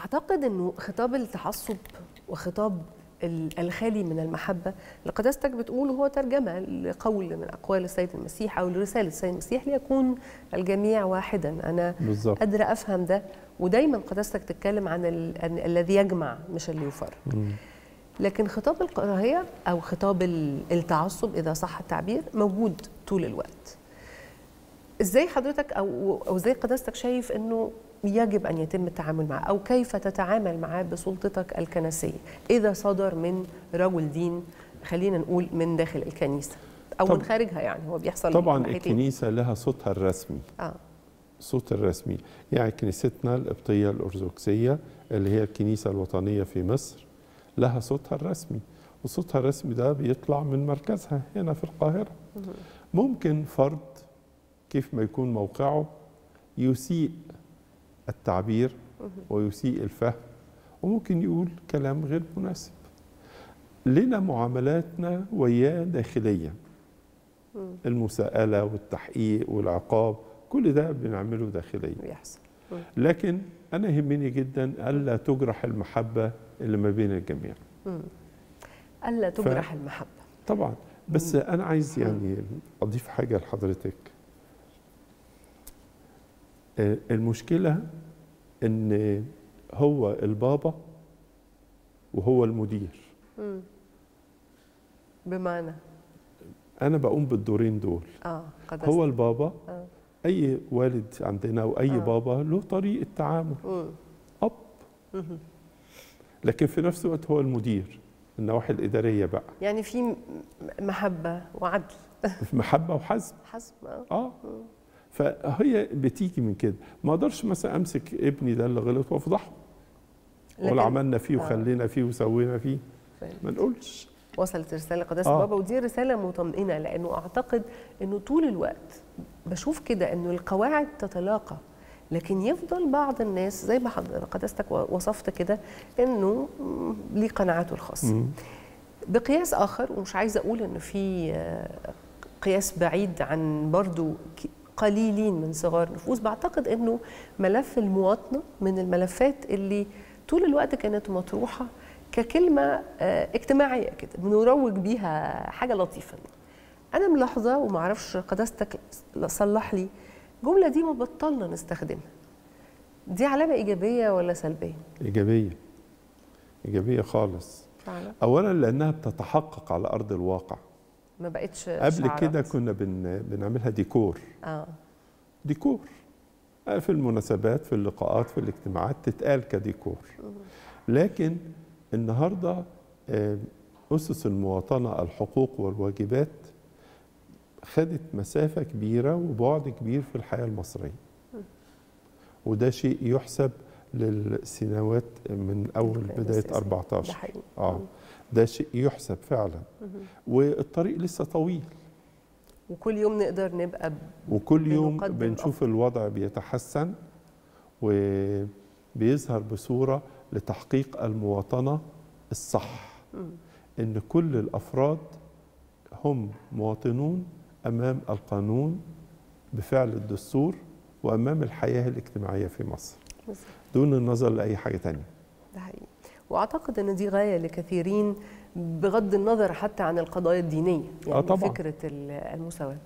اعتقد انه خطاب التعصب وخطاب ال- الخالي من المحبه اللي قداستك بتقول هو ترجمه لقول من اقوال السيد المسيح او لرساله السيد المسيح ليكون الجميع واحدا انا بالظبط قادره افهم ده ودايما قداستك تتكلم عن ال- عن الذي يجمع مش اللي يفرق مم. لكن خطاب الكراهيه او خطاب ال- التعصب اذا صح التعبير موجود طول الوقت ازاي حضرتك او او ازاي قداستك شايف انه يجب ان يتم التعامل معه او كيف تتعامل معاه بسلطتك الكنسيه اذا صدر من رجل دين خلينا نقول من داخل الكنيسه او طب- من خارجها يعني هو بيحصل طبعا من ناحيتين. الكنيسه لها صوتها الرسمي اه الصوت الرسمي يعني كنيستنا القبطيه الارثوذكسيه اللي هي الكنيسه الوطنيه في مصر لها صوتها الرسمي وصوتها الرسمي ده بيطلع من مركزها هنا في القاهره ممكن فرد كيف ما يكون موقعه يسيء التعبير ويسيء الفهم وممكن يقول كلام غير مناسب لنا معاملاتنا وياه داخليا المساءلة والتحقيق والعقاب كل ده بنعمله داخليا بيحصل لكن أنا يهمني جدا ألا تجرح المحبة اللي ما بين الجميع الا تجرح المحبه طبعا بس أنا عايز يعني أضيف حاجة لحضرتك آه، المشكلة إن هو البابا وهو المدير مم. بمعنى أنا بقوم بالدورين دول اه قدست هو البابا آه. أي والد عندنا أو أي آه. بابا له طريقة تعامل مم. أب مهم. لكن في نفس الوقت هو المدير النواحي الإدارية بقى يعني في م- محبه وعدل محبة وحزم حسب اه اه فهي بتيجي من كده ما اقدرش مثلا امسك ابني ده اللي غلط وافضحه لكن- ولا عملنا فيه آه. وخلينا فيه وسوينا فيه فاهم. ما نقولش وصلت رساله قداسه آه. بابا ودي رساله مطمئنه لانه اعتقد انه طول الوقت بشوف كده انه القواعد تتلاقى لكن يفضل بعض الناس زي ما حضرتك قداستك وصفت كده انه مم، ليه قناعاته الخاصه مم. بقياس اخر ومش عايزه اقول انه في آه، قياس بعيد عن برضو ك- قليلين من صغار النفوس بعتقد انه ملف المواطنه من الملفات اللي طول الوقت كانت مطروحه ككلمه آه، اجتماعيه كده بنروج بيها حاجه لطيفه انا ملاحظه ومعرفش قداستك صلح لي الجمله دي ما بطلنا نستخدمها دي علامه ايجابيه ولا سلبيه ايجابيه ايجابيه خالص فعلا اولا لانها بتتحقق على ارض الواقع ما بقتش قبل شعارات. كده كنا بن بنعملها ديكور اه ديكور في المناسبات في اللقاءات في الاجتماعات تتقال كديكور لكن النهارده آه، أسس المواطنة الحقوق والواجبات خدت مسافة كبيرة وبعد كبير في الحياة المصرية وده شيء يحسب للسنوات من أول بداية الاستئذان. ده 14 حقيقي آه ده شيء يحسب فعلا والطريق لسه طويل وكل يوم نقدر نبقى ب- وكل يوم بنقدم بنشوف الوضع بيتحسن وبيظهر بصورة لتحقيق المواطنة الصح إن كل الأفراد هم مواطنون أمام القانون بفعل الدستور وأمام الحياة الاجتماعية في مصر بالظبط. دون النظر لأي حاجة تانية ده حقيقي واعتقد ان دي غايه لكثيرين بغض النظر حتى عن القضايا الدينيه يعني طبعاً. فكره ال- المساواه